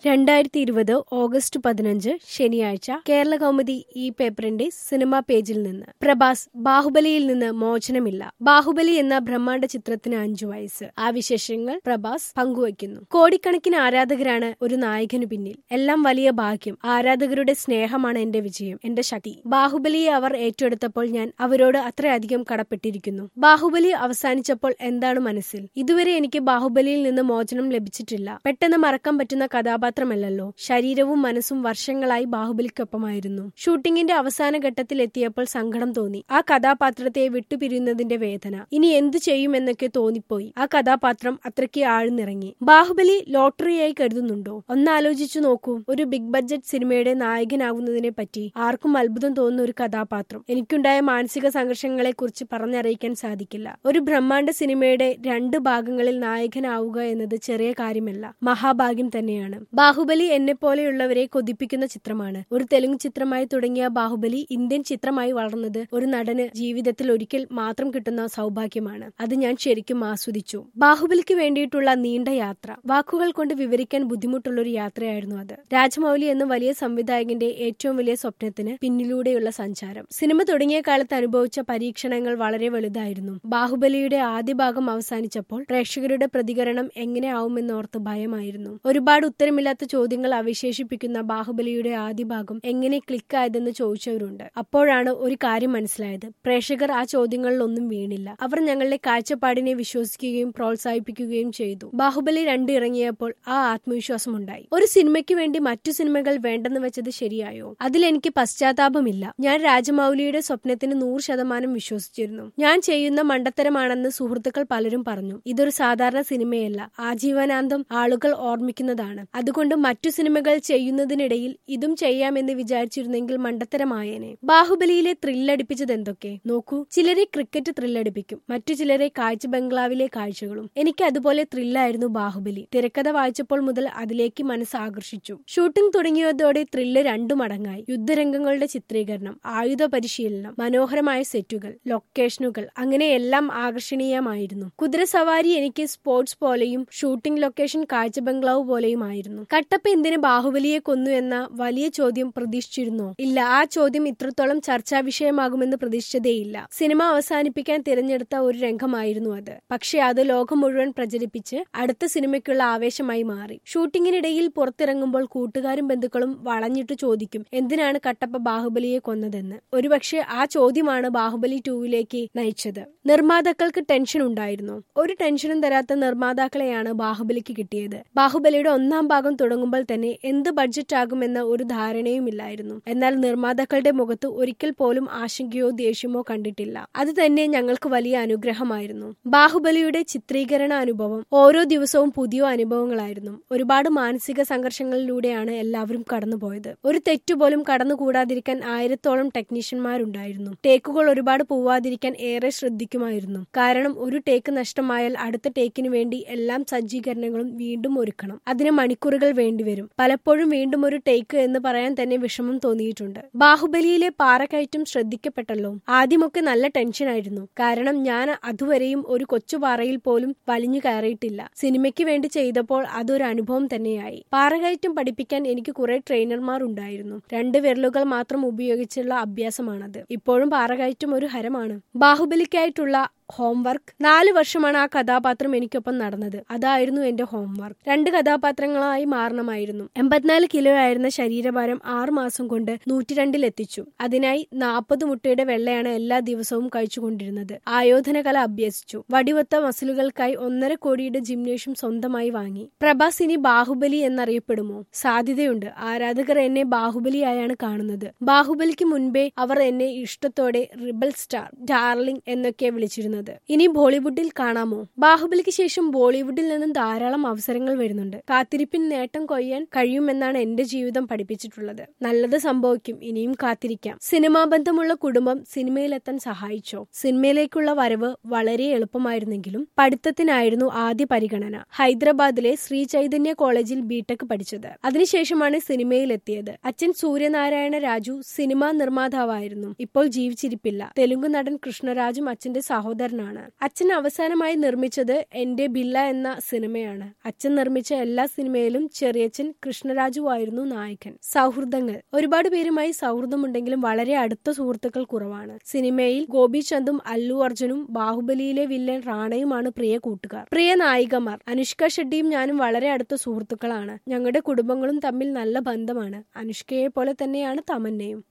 രണ്ടായിരത്തി ഇരുപത് ഓഗസ്റ്റ് പതിനഞ്ച് ശനിയാഴ്ച കേരള കൗമുദി ഈ പേപ്പറിന്റെ സിനിമാ പേജിൽ നിന്ന് പ്രഭാസ് ബാഹുബലിയിൽ നിന്ന് മോചനമില്ല ബാഹുബലി എന്ന ബ്രഹ്മാണ്ഡ ചിത്രത്തിന് അഞ്ചു വയസ്സ് ആ വിശേഷങ്ങൾ പ്രഭാസ് പങ്കുവയ്ക്കുന്നു കോടിക്കണക്കിന് ആരാധകരാണ് ഒരു നായകനു പിന്നിൽ എല്ലാം വലിയ ഭാഗ്യം ആരാധകരുടെ സ്നേഹമാണ് എന്റെ വിജയം എന്റെ ശക്തി ബാഹുബലിയെ അവർ ഏറ്റെടുത്തപ്പോൾ ഞാൻ അവരോട് അത്രയധികം കടപ്പെട്ടിരിക്കുന്നു ബാഹുബലി അവസാനിച്ചപ്പോൾ എന്താണ് മനസ്സിൽ ഇതുവരെ എനിക്ക് ബാഹുബലിയിൽ നിന്ന് മോചനം ലഭിച്ചിട്ടില്ല പെട്ടെന്ന് മറക്കാൻ പറ്റുന്ന കഥാപാത്രമല്ലല്ലോ ശരീരവും മനസ്സും വർഷങ്ങളായി ബാഹുബലിക്കൊപ്പമായിരുന്നു ഷൂട്ടിങ്ങിന്റെ അവസാന ഘട്ടത്തിൽ എത്തിയപ്പോൾ സങ്കടം തോന്നി ആ കഥാപാത്രത്തെ വിട്ടുപിരിയുന്നതിന്റെ വേദന ഇനി എന്തു ചെയ്യുമെന്നൊക്കെ തോന്നിപ്പോയി ആ കഥാപാത്രം അത്രയ്ക്ക് ആഴ്ന്നിറങ്ങി ബാഹുബലി ലോട്ടറിയായി കരുതുന്നുണ്ടോ ഒന്നാലോചിച്ചു നോക്കൂ ഒരു ബിഗ് ബഡ്ജറ്റ് സിനിമയുടെ നായകനാകുന്നതിനെ പറ്റി ആർക്കും അത്ഭുതം തോന്നുന്ന ഒരു കഥാപാത്രം എനിക്കുണ്ടായ മാനസിക സംഘർഷങ്ങളെ കുറിച്ച് പറഞ്ഞറിയിക്കാൻ സാധിക്കില്ല ഒരു ബ്രഹ്മാണ്ഡ സിനിമയുടെ രണ്ട് ഭാഗങ്ങളിൽ നായകനാവുക എന്നത് ചെറിയ കാര്യമല്ല മഹാഭാഗ്യം തന്നെയാണ് ബാഹുബലി എന്നെ പോലെയുള്ളവരെ കൊതിപ്പിക്കുന്ന ചിത്രമാണ് ഒരു തെലുങ്ക് ചിത്രമായി തുടങ്ങിയ ബാഹുബലി ഇന്ത്യൻ ചിത്രമായി വളർന്നത് ഒരു നടന് ജീവിതത്തിൽ ഒരിക്കൽ മാത്രം കിട്ടുന്ന സൗഭാഗ്യമാണ് അത് ഞാൻ ശരിക്കും ആസ്വദിച്ചു ബാഹുബലിക്ക് വേണ്ടിയിട്ടുള്ള നീണ്ട യാത്ര വാക്കുകൾ കൊണ്ട് വിവരിക്കാൻ ബുദ്ധിമുട്ടുള്ള ഒരു യാത്രയായിരുന്നു അത് രാജമൗലി എന്ന വലിയ സംവിധായകന്റെ ഏറ്റവും വലിയ സ്വപ്നത്തിന് പിന്നിലൂടെയുള്ള സഞ്ചാരം സിനിമ തുടങ്ങിയ കാലത്ത് അനുഭവിച്ച പരീക്ഷണങ്ങൾ വളരെ വലുതായിരുന്നു ബാഹുബലിയുടെ ആദ്യ ഭാഗം അവസാനിച്ചപ്പോൾ പ്രേക്ഷകരുടെ പ്രതികരണം എങ്ങനെയാവുമെന്നോർത്ത് ഭയമായിരുന്നു ഒരുപാട് ഉത്തരമില്ലാത്ത ചോദ്യങ്ങൾ അവശേഷിപ്പിക്കുന്ന ബാഹുബലിയുടെ ആദ്യ ഭാഗം എങ്ങനെ ക്ലിക്കായതെന്ന് ചോദിച്ചവരുണ്ട് അപ്പോഴാണ് ഒരു കാര്യം മനസ്സിലായത് പ്രേക്ഷകർ ആ ചോദ്യങ്ങളിലൊന്നും വീണില്ല അവർ ഞങ്ങളുടെ കാഴ്ചപ്പാടിനെ വിശ്വസിക്കുകയും പ്രോത്സാഹിപ്പിക്കുകയും ചെയ്തു ബാഹുബലി രണ്ട് ഇറങ്ങിയപ്പോൾ ആ ആത്മവിശ്വാസമുണ്ടായി ഒരു സിനിമയ്ക്ക് വേണ്ടി മറ്റു സിനിമകൾ വേണ്ടെന്ന് വെച്ചത് ശരിയായോ അതിലെനിക്ക് പശ്ചാത്താപമില്ല ഞാൻ രാജമൗലിയുടെ സ്വപ്നത്തിന് നൂറ് ശതമാനം വിശ്വസിച്ചിരുന്നു ഞാൻ ചെയ്യുന്ന മണ്ടത്തരമാണെന്ന് സുഹൃത്തുക്കൾ പലരും പറഞ്ഞു ഇതൊരു സാധാരണ സിനിമയല്ല ആജീവനാന്തം ആളുകൾ ഓർമ്മിക്കുന്നതാണ് അതുകൊണ്ട് മറ്റു സിനിമകൾ ചെയ്യുന്നതിനിടയിൽ ഇതും ചെയ്യാമെന്ന് വിചാരിച്ചിരുന്നെങ്കിൽ മണ്ടത്തരമായേനെ ബാഹുബലിയിലെ ത്രില്ലടിപ്പിച്ചത് എന്തൊക്കെ നോക്കൂ ചിലരെ ക്രിക്കറ്റ് ത്രില്ലടിപ്പിക്കും മറ്റു ചിലരെ കാഴ്ച ബംഗ്ലാവിലെ കാഴ്ചകളും എനിക്ക് അതുപോലെ ത്രില്ലായിരുന്നു ബാഹുബലി തിരക്കഥ വായിച്ചപ്പോൾ മുതൽ അതിലേക്ക് മനസ്സ് ആകർഷിച്ചു ഷൂട്ടിംഗ് തുടങ്ങിയതോടെ ത്രില്ല് രണ്ടു മടങ്ങായി യുദ്ധരംഗങ്ങളുടെ ചിത്രീകരണം ആയുധ പരിശീലനം മനോഹരമായ സെറ്റുകൾ ലൊക്കേഷനുകൾ അങ്ങനെ എല്ലാം ആകർഷണീയമായിരുന്നു കുതിരസവാരി എനിക്ക് സ്പോർട്സ് പോലെയും ഷൂട്ടിംഗ് ലൊക്കേഷൻ കാഴ്ച ബംഗ്ലാവ് പോലെയുമായിരുന്നു കട്ടപ്പ എന്തിന് ബാഹുബലിയെ കൊന്നു എന്ന വലിയ ചോദ്യം പ്രതീക്ഷിച്ചിരുന്നോ ഇല്ല ആ ചോദ്യം ഇത്രത്തോളം ചർച്ചാ വിഷയമാകുമെന്ന് പ്രതീക്ഷിച്ചതേയില്ല സിനിമ അവസാനിപ്പിക്കാൻ തിരഞ്ഞെടുത്ത ഒരു രംഗമായിരുന്നു അത് പക്ഷെ അത് ലോകം മുഴുവൻ പ്രചരിപ്പിച്ച് അടുത്ത സിനിമയ്ക്കുള്ള ആവേശമായി മാറി ഷൂട്ടിങ്ങിനിടയിൽ പുറത്തിറങ്ങുമ്പോൾ കൂട്ടുകാരും ബന്ധുക്കളും വളഞ്ഞിട്ട് ചോദിക്കും എന്തിനാണ് കട്ടപ്പ ബാഹുബലിയെ കൊന്നതെന്ന് ഒരുപക്ഷെ ആ ചോദ്യമാണ് ബാഹുബലി ടൂവിലേക്ക് നയിച്ചത് നിർമ്മാതാക്കൾക്ക് ടെൻഷൻ ഉണ്ടായിരുന്നു ഒരു ടെൻഷനും തരാത്ത നിർമ്മാതാക്കളെയാണ് ബാഹുബലിക്ക് കിട്ടിയത് ബാഹുബലിയുടെ ഒന്നാം ഭാഗം തുടങ്ങുമ്പോൾ തന്നെ എന്ത് ബഡ്ജറ്റ് ആകുമെന്ന ഒരു ധാരണയുമില്ലായിരുന്നു എന്നാൽ നിർമ്മാതാക്കളുടെ മുഖത്ത് ഒരിക്കൽ പോലും ആശങ്കയോ ദേഷ്യമോ കണ്ടിട്ടില്ല അത് തന്നെ ഞങ്ങൾക്ക് വലിയ അനുഗ്രഹമായിരുന്നു ബാഹുബലിയുടെ ചിത്രീകരണ അനുഭവം ഓരോ ദിവസവും പുതിയ അനുഭവങ്ങളായിരുന്നു ഒരുപാട് മാനസിക സംഘർഷങ്ങളിലൂടെയാണ് എല്ലാവരും കടന്നുപോയത് ഒരു തെറ്റുപോലും കടന്നുകൂടാതിരിക്കാൻ ആയിരത്തോളം ടെക്നീഷ്യന്മാരുണ്ടായിരുന്നു ടേക്കുകൾ ഒരുപാട് പോവാതിരിക്കാൻ ഏറെ ശ്രദ്ധിക്കുമായിരുന്നു കാരണം ഒരു ടേക്ക് നഷ്ടമായാൽ അടുത്ത ടേക്കിന് വേണ്ടി എല്ലാം സജ്ജീകരണങ്ങളും വീണ്ടും ഒരുക്കണം അതിന് മണിക്കൂറുകൾ വേണ്ടിവരും പലപ്പോഴും വീണ്ടും ഒരു ടേക്ക് എന്ന് പറയാൻ തന്നെ വിഷമം തോന്നിയിട്ടുണ്ട് ബാഹുബലിയിലെ പാറക്കയറ്റം ശ്രദ്ധിക്കപ്പെട്ടല്ലോ ആദ്യമൊക്കെ നല്ല ടെൻഷനായിരുന്നു കാരണം ഞാൻ അതുവരെയും ഒരു കൊച്ചു പാറയിൽ പോലും വലിഞ്ഞു കയറിയിട്ടില്ല സിനിമയ്ക്ക് വേണ്ടി ചെയ്തപ്പോൾ അതൊരു അനുഭവം തന്നെയായി പാറകയറ്റം പഠിപ്പിക്കാൻ എനിക്ക് കുറെ ട്രെയിനർമാർ ഉണ്ടായിരുന്നു രണ്ട് വിരലുകൾ മാത്രം ഉപയോഗിച്ചുള്ള അഭ്യാസമാണത് ഇപ്പോഴുും പാറകയറ്റം ഒരു ഹരമാണ് ബാഹുബലിക്കായിട്ടുള്ള ഹോംവർക്ക് നാല് വർഷമാണ് ആ കഥാപാത്രം എനിക്കൊപ്പം നടന്നത് അതായിരുന്നു എന്റെ ഹോംവർക്ക് രണ്ട് കഥാപാത്രങ്ങളായി മാറണമായിരുന്നു എൺപത്തിനാല് കിലോ ആയിരുന്ന ശരീരഭാരം ആറു മാസം കൊണ്ട് നൂറ്റിരണ്ടിൽ എത്തിച്ചു അതിനായി നാൽപ്പത് മുട്ടയുടെ വെള്ളയാണ് എല്ലാ ദിവസവും കഴിച്ചുകൊണ്ടിരുന്നത് ആയോധന കല അഭ്യസിച്ചു വടിവത്ത മസിലുകൾക്കായി ഒന്നര കോടിയുടെ ജിംനേഷ്യം സ്വന്തമായി വാങ്ങി പ്രഭാസ് ഇനി ബാഹുബലി എന്നറിയപ്പെടുമോ സാധ്യതയുണ്ട് ആരാധകർ എന്നെ ബാഹുബലിയായാണ് കാണുന്നത് ബാഹുബലിക്ക് മുൻപേ അവർ എന്നെ ഇഷ്ടത്തോടെ റിബൽ സ്റ്റാർ ഡാർലിംഗ് എന്നൊക്കെ വിളിച്ചിരുന്നത് ഇനി ബോളിവുഡിൽ കാണാമോ ബാഹുബലിക്ക് ശേഷം ബോളിവുഡിൽ നിന്നും ധാരാളം അവസരങ്ങൾ വരുന്നുണ്ട് കാത്തിരിപ്പിൻ നേട്ടം കൊയ്യാൻ കഴിയുമെന്നാണ് എന്റെ ജീവിതം പഠിപ്പിച്ചിട്ടുള്ളത് നല്ലത് സംഭവിക്കും ഇനിയും കാത്തിരിക്കാം സിനിമാ ബന്ധമുള്ള കുടുംബം സിനിമയിലെത്താൻ സഹായിച്ചോ സിനിമയിലേക്കുള്ള വരവ് വളരെ എളുപ്പമായിരുന്നെങ്കിലും പഠിത്തത്തിനായിരുന്നു ആദ്യ പരിഗണന ഹൈദരാബാദിലെ ശ്രീ ചൈതന്യ കോളേജിൽ ബിടെക് പഠിച്ചത് അതിനുശേഷമാണ് സിനിമയിലെത്തിയത് അച്ഛൻ സൂര്യനാരായണ രാജു സിനിമാ നിർമ്മാതാവായിരുന്നു ഇപ്പോൾ ജീവിച്ചിരിപ്പില്ല തെലുങ്ക് നടൻ കൃഷ്ണരാജും അച്ഛന്റെ സഹോദരൻ ഭാസ്കരനാണ് അച്ഛൻ അവസാനമായി നിർമ്മിച്ചത് എന്റെ ബില്ല എന്ന സിനിമയാണ് അച്ഛൻ നിർമ്മിച്ച എല്ലാ സിനിമയിലും ചെറിയച്ഛൻ കൃഷ്ണരാജുവായിരുന്നു നായകൻ സൗഹൃദങ്ങൾ ഒരുപാട് പേരുമായി സൗഹൃദമുണ്ടെങ്കിലും വളരെ അടുത്ത സുഹൃത്തുക്കൾ കുറവാണ് സിനിമയിൽ ഗോപിചന്ദും അല്ലു അർജുനും ബാഹുബലിയിലെ വില്ലൻ റാണയുമാണ് പ്രിയ കൂട്ടുകാർ പ്രിയ നായികമാർ അനുഷ്ക ഷെട്ടിയും ഞാനും വളരെ അടുത്ത സുഹൃത്തുക്കളാണ് ഞങ്ങളുടെ കുടുംബങ്ങളും തമ്മിൽ നല്ല ബന്ധമാണ് അനുഷ്കയെ പോലെ തന്നെയാണ് തമന്നയും